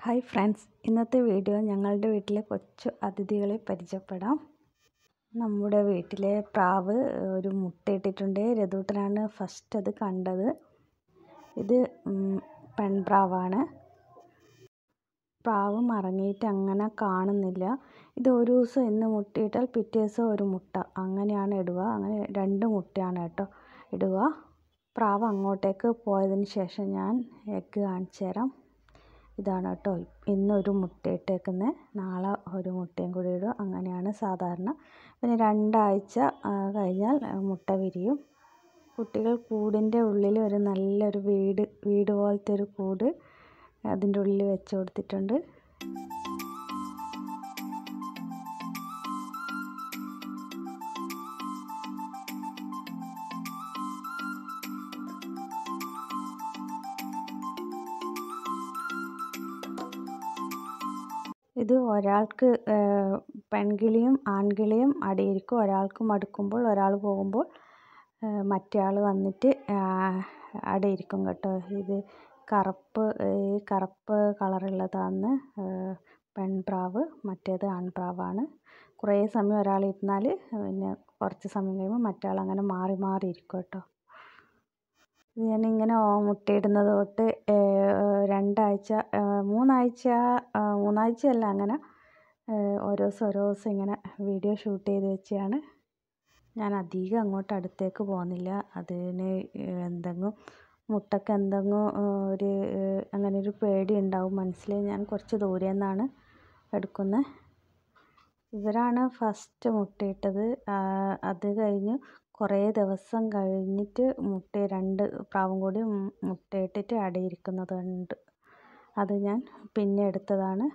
hi friends ഇന്നത്തെ video ഞങ്ങളുടെ വീട്ടിലെ കൊച്ചു അതിഥികളെ പരിചയപ്പെടാം നമ്മുടെ വീട്ടിലെ പ്രാവ് ഒരു മുട്ടയിട്ടിട്ടുണ്ട് രതൂട്ടനാണ് ഫസ്റ്റ് അത് കണ്ടത് ഇത് ഉം, പെൺപ്രാവാണ് പ്രാവ് മറങ്ങിയിട്ട് അങ്ങനെ കാണുന്നില്ല ഇത് ഒരു ദിവസം ഇന്ന് മുട്ടയിട്ടാൽ പിറ്റേ ദിവസം ഒരു മുട്ട അങ്ങനെയാണ് ഇടുക അങ്ങനെ രണ്ട് മുട്ടയാണ് കേട്ടോ ഇടുക പ്രാവ് അങ്ങോട്ടേക്ക് പോയതിന് ശേഷം ഞാൻ എഗ്ഗ് കാണിച്ചു തരാം ഇതാണ് കേട്ടോ ഇന്നൊരു മുട്ടയിട്ടേക്കുന്നത് നാളെ ഒരു മുട്ടയും കൂടി ഇടും അങ്ങനെയാണ് സാധാരണ പിന്നെ രണ്ടാഴ്ച ആ, കഴിഞ്ഞാൽ ആ, മുട്ട വിരിയും കുട്ടികൾ കൂടിൻ്റെ ഉള്ളിൽ ഒരു നല്ലൊരു വീട് വീട് പോലത്തെ ഒരു കൂട് അതിൻ്റെ ഉള്ളിൽ വെച്ച് കൊടുത്തിട്ടുണ്ട് ഇത് ഒരാൾക്ക് ഏഹ്, പെൺകിളിയും ആൺകിളിയും അടിയിരിക്കും ഒരാൾക്ക് മടുക്കുമ്പോൾ ഒരാൾ പോകുമ്പോൾ ഏഹ്, മറ്റേ ആൾ വന്നിട്ട് ആഹ്, അടയിരിക്കും കേട്ടോ ഇത് കറുപ്പ് ഈ കറുപ്പ് കളറുള്ളതാണ് ഏഹ്, പെൺപ്രാവ് മറ്റേത് ആൺപ്രാവാണ് കുറേ സമയം ഒരാൾ ഇരുന്നാൽ പിന്നെ കുറച്ച് സമയം കഴിയുമ്പോൾ മറ്റേ ആൾ അങ്ങനെ മാറി മാറി ഇരിക്കും കേട്ടോ ഇത് ഞാനിങ്ങനെ ഓ- മുട്ടയിടുന്നത് തൊട്ട് ഏഹ്, രണ്ടാഴ്ച ഏഹ്, മൂന്നാഴ്ച ആഹ്, മൂന്നാഴ്ചയല്ല അങ്ങനെ ഏഹ്, ഓരോ ദിവസം ഓരോ ദിവസം ഇങ്ങനെ വീഡിയോ ഷൂട്ട് ചെയ്ത് വെച്ചാണ് ഞാൻ അധികം അങ്ങോട്ട് അടുത്തേക്ക് പോകുന്നില്ല അതിന് എന്തെങ്കിലും മുട്ടക്ക് എന്തെങ്കിലും ഏഹ്, ഒരു ഏഹ്, അങ്ങനെ ഒരു പേടി ഉണ്ടാവും മനസ്സിൽ ഞാൻ കുറച്ച് ദൂരെ നിന്നാണ് എടുക്കുന്നത് ഇവരാണ് ഫസ്റ്റ് മുട്ടയിട്ടത് ആഹ്, അത് കഴിഞ്ഞ് കുറേ ദിവസം കഴിഞ്ഞിട്ട് മുട്ട രണ്ട് പ്രാവും കൂടി ഉം മുട്ടയിട്ടിട്ട് അടയിരിക്കുന്നതുണ്ട് അത് ഞാൻ പിന്നെ എടുത്തതാണ്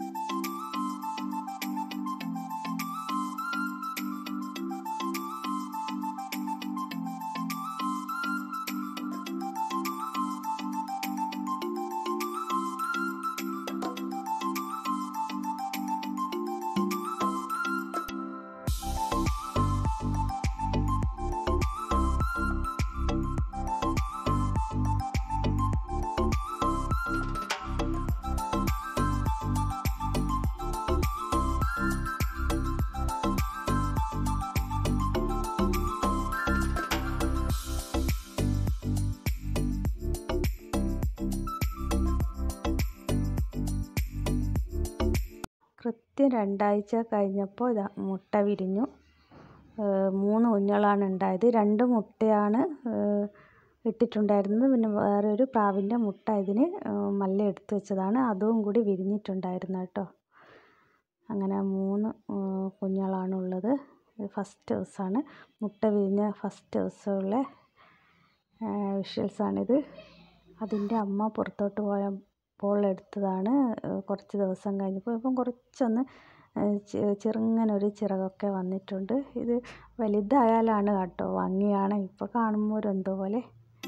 കൃത്യം രണ്ടാഴ്ച കഴിഞ്ഞപ്പോൾ ഇതാ മുട്ട വിരിഞ്ഞു ഏഹ് മൂന്ന് കുഞ്ഞുങ്ങളാണ് ഉണ്ടായത് രണ്ട് മുട്ടയാണ് ഏഹ് ഇട്ടിട്ടുണ്ടായിരുന്നത് പിന്നെ വേറൊരു പ്രാവിൻ്റെ മുട്ട ഇതിന് ഏഹ് മല്ല എടുത്തു വെച്ചതാണ് അതും കൂടി വിരിഞ്ഞിട്ടുണ്ടായിരുന്നു കേട്ടോ അങ്ങനെ മൂന്ന് ഏഹ് കുഞ്ഞുങ്ങളാണുള്ളത് ഫസ്റ്റ് ദിവസമാണ് മുട്ട വിരിഞ്ഞ ഫസ്റ്റ് ദിവസമുള്ള വിഷ്വൽസാണിത് അതിൻ്റെ അമ്മ പുറത്തോട്ട് പോയപ്പോൾ എടുത്തതാണ് ഏഹ് കുറച്ച് ദിവസം കഴിഞ്ഞപ്പോൾ ഇപ്പം കുറച്ചൊന്ന് ഏഹ് ചെ- ചെറുങ്ങനെ ഒരു ചിറകൊക്കെ വന്നിട്ടുണ്ട് ഇത് വലുതായാലാണ് കേട്ടോ ഭംഗിയാണ് ഇപ്പോൾ കാണുമ്പോൾ ഒരു എന്തോ പോലെ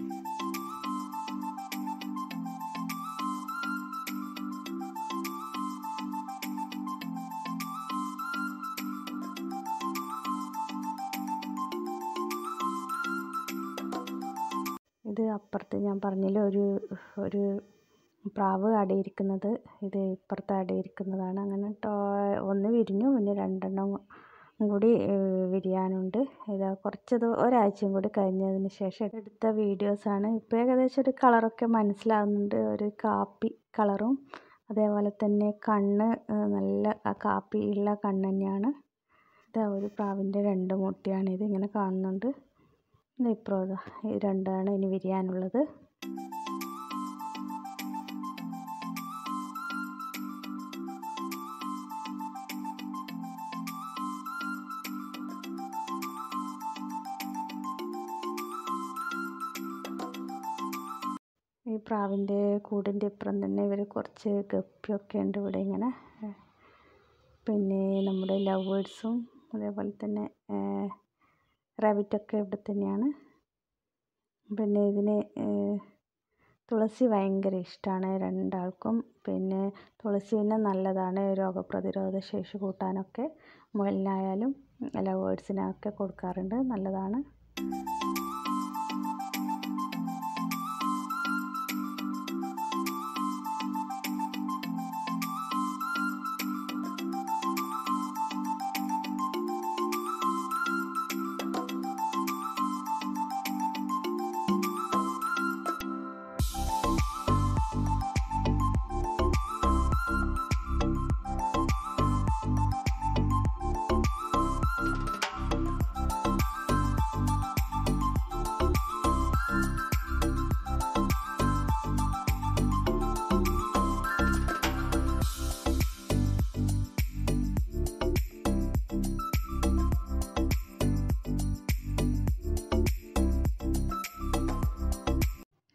ഇത് അപ്പുറത്ത് ഞാൻ പറഞ്ഞില്ലേ ഒരു ഒരു പ്രാവ് അടയിരിക്കുന്നത് ഇത് ഇപ്പുറത്ത് അടയിരിക്കുന്നതാണ് അങ്ങനെ ടോ ഒന്ന് വിരിഞ്ഞു പിന്നെ രണ്ടെണ്ണം കൂടി ഏഹ്, വിരിയാനുണ്ട് ഇത് കുറച്ച് ദി- ഒരാഴ്ചയും കൂടി കഴിഞ്ഞതിന് ശേഷം എടുത്ത വീഡിയോസാണ് ഇപ്പോൾ ഏകദേശം ഒരു കളറൊക്കെ മനസ്സിലാവുന്നുണ്ട് ഒരു കാപ്പി കളറും അതേപോലെ തന്നെ കണ്ണ് ഏഹ്, നല്ല ആ കാപ്പിയുള്ള കണ്ണ് തന്നെയാണ് ഇതാ ഒരു പ്രാവിൻ്റെ രണ്ട് മുട്ടയാണ് ഇത് ഇങ്ങനെ കാണുന്നുണ്ട് ഇത് ഇപ്പോൾ ഇതാ ഈ രണ്ടാണ് ഇനി വിരിയാനുള്ളത് ഈ പ്രാവിൻ്റെ കൂടിൻ്റെ ഇപ്പുറം തന്നെ ഇവർ കുറച്ച് ഗപ്പിയൊക്കെ ഉണ്ട് ഇവിടെ ഇങ്ങനെ പിന്നെ നമ്മുടെ ലവ് ബേർഡ്സും അതേപോലെ തന്നെ റാബിറ്റൊക്കെ ഇവിടെ തന്നെയാണ് പിന്നെ ഇതിന് ഏഹ്, തുളസി ഭയങ്കര ഇഷ്ടമാണ് രണ്ടാൾക്കും പിന്നെ തുളസി തന്നെ നല്ലതാണ് രോഗപ്രതിരോധ ശേഷി കൂട്ടാനൊക്കെ മുയലിനായാലും ലവ് ബേർഡ്സിനൊക്കെ കൊടുക്കാറുണ്ട് നല്ലതാണ്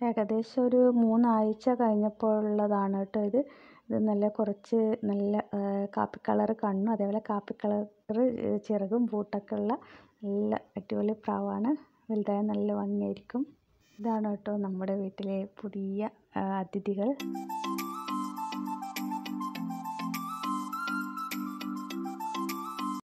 ഏകദേശം ഒരു മൂന്നാഴ്ച കഴിഞ്ഞപ്പോൾ ഉള്ളതാണ് കേട്ടോ ഇത് ഇത് നല്ല കുറച്ച് നല്ല കാപ്പി കളർ കണ്ണും അതേപോലെ കാപ്പി കളർ ചിറകും ബൂട്ടൊക്കെ ഉള്ള നല്ല അടിപൊളി പ്രാവാണ് വലുതായ നല്ല ഭംഗിയായിരിക്കും ഇതാണ് കേട്ടോ നമ്മുടെ വീട്ടിലെ പുതിയ അതിഥികൾ